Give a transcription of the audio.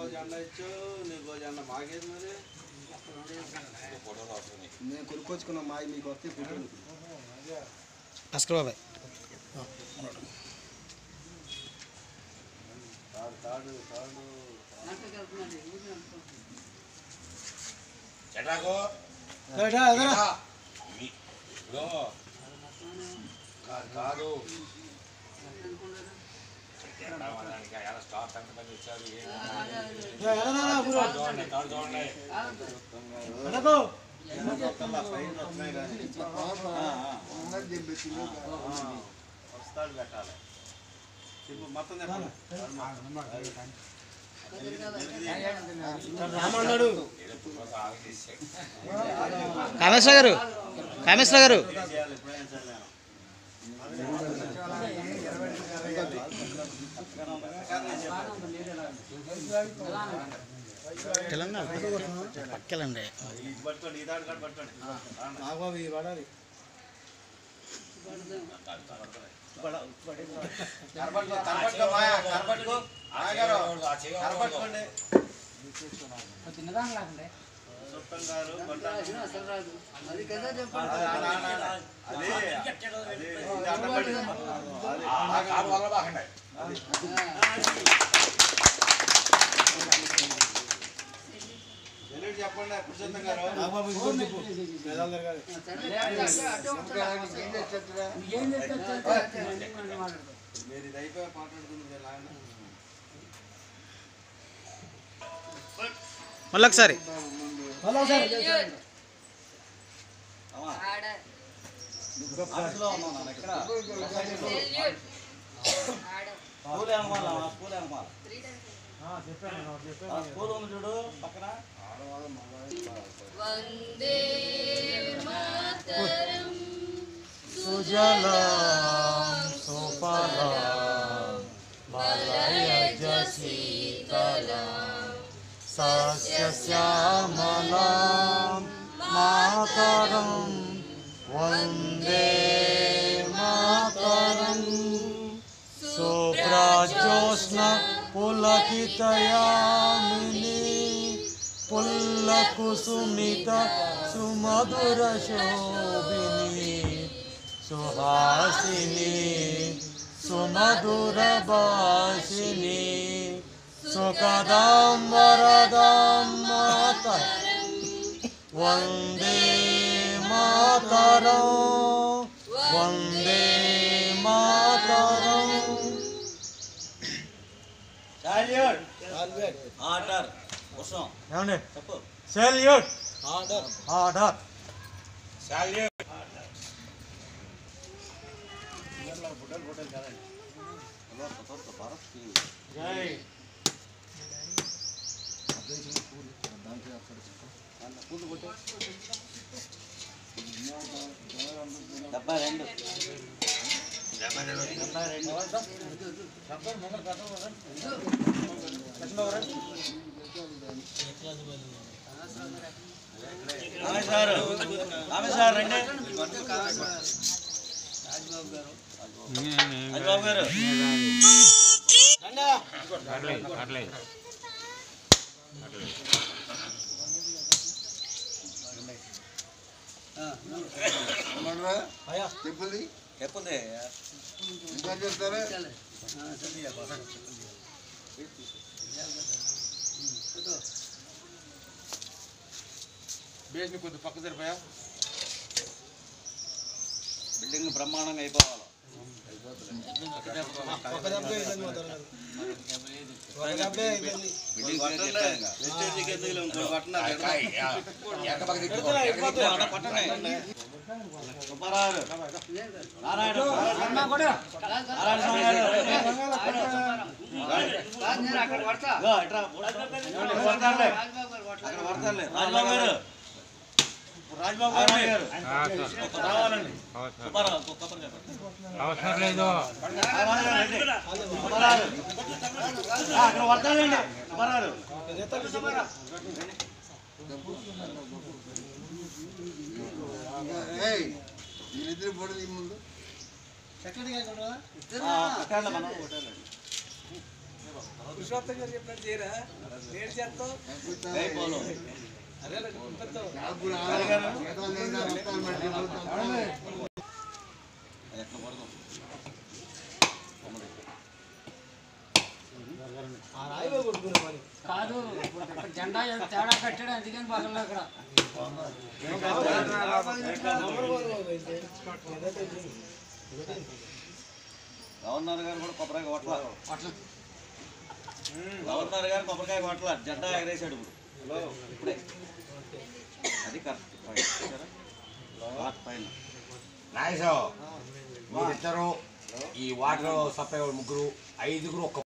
జెండా ఇచ్చు నీకు జెండా మాకేది మరి నేను కొనుక్కొచ్చుకున్న మాయ మీకు వస్తే ఫోటోలు భాస్కర్ బాబాయ్ తాడు తాడు తాడు చెట్లకు రైటా, ఎదరా. ఇప్పుడు కాదు కాదు చెట్ల వాళ్ళకి ఎలా స్టార్ట్ అంతమంది ఇచ్చారు ఏ, ఎదరా, ఊరు. చూడండి తాడు చూడండి ఎడకు. మొత్తంలో పైన వస్తున్నాయి కానీ వస్తాడు పెట్టాలి ఇప్పుడు మొత్తం చెప్పండి రామన్నాడు ఆలోచిస్తే కామేశ్వర గారు కామేశ్వర గారు చేయాలి ఎప్పుడైనా సరే నేను తెలంగాణ పక్కెళ్ళండి ఇది పట్టుకోండి ఈ తాడు కాడ పట్టుకోండి నాగబాబు ఇవి పడాలి కనపట్టుకో కనపట్టుకో మాయా కనపట్టుకో మాయగారు ఆ చెయ్యి కనపట్టుకోండి సుప్పం గారు కొట్టాలి. అదే, అదే, అదే, అదే, ఇది అడ్డం పడి. అదే, ఆ కారు వల్ల బాగండి ఎల్లుండి చెప్పండి పురుషోత్తం గారు నాగబాబు ఇంకో తిప్పు పేదాల జరగాలి మీరు ఇది అయిపోయి మాట్లాడుతుంది మీరు లాగండి. మళ్ళీ ఒకసారి పూలే అమ్మాలా పూలే అమ్మాలా పూలు ఉంది చూడు పక్కన వందే మాతరం సుజలాం సుఫలాం మలయజ శీతలాం సస్యశ్యామలాం మాతరం వందే మాతరం శుభ్రజోష్ణ పులకితయామిని పుల్లకుసుమిత సుమధుర శోభిని సుహాసిని సుమధుర భాషిని సుఖదాం వరదాం మాత వందే మాతరం వందే మాతరం సాల్యూట్ ఆర్డర్ కోసం ఏమండి చెప్పు సెల్యూట్ ఆర్డర్ ఆర్డర్ శాల్యూట్ జై డెబ్బై రెండు రమేష్ గారు రమేష్ గారు రండి రాజబాబు గారు చెప్పుంది ఇంకా చెప్తారా బేస్ని కొద్ది పక్క జరిపోయా బిల్డింగ్ బ్రహ్మాండంగా అయిపోవాలి ఒక దెబ్బే అయిపోయింది మా తరగతి. ఒక దెబ్బే అయిపోయింది బిల్డింగ్ క్లియర్ చేస్తాను ఇంకా. వెస్టేజ్కి ఎందుకు ఇంకో పట్టణ ఎక్క పక్క తిప్పుకో ఎక్క కొట్టు, అన్న కొట్టండి. సుబ్బారావు నారాయణ నారాయణ స్వామి గారు ఇదిగో, ఇట్రా. ఇక్కడ పడతారులే. అక్కడ పడతారులే. రాజబాబు గారు రాజబాబు గారు రావాలండి సుబ్బారావు కొబ్బరి చెప్పండి అవసరం లేదు సుబ్బారావు రండి. సుబ్బారావు. ఆ, అక్కడ పడతారులేండి సుబ్బారావు వీళ్ళిద్దరు పొడి ముందు ఆ, కట్టాలి మనం, కొట్టాలండి. పురుషోత్తం గారు చెప్పినట్టు చేయరా ఏడు చేస్తావు జై పోలో అదే గుర్తొస్తావు ఎట్లా పడదాం ఆ రాయిలో కొట్టుకున్నా మరి కాదు ఇప్పుడు జెండా తేడా కట్టాడు అందుకని పగల అక్కడ నంబర్ వన్ బాబు అయితే ఏదైతే ఇది. గవర్నర్ గారు కూడా కొబ్బరికాయ కొట్ల అట్లా గవర్నర్ గారు కొబ్బరికాయ కొట్ల జెండా ఎగరేసాడు ఇప్పుడు ఇప్పుడే అది కరెక్ట్ పైన చూసారా? వాట్ పైన నాయసో మీరిద్దరు ఈ వాటర్ సప్లై వాళ్ళు ముగ్గురు ఐదుగురు ఒక్క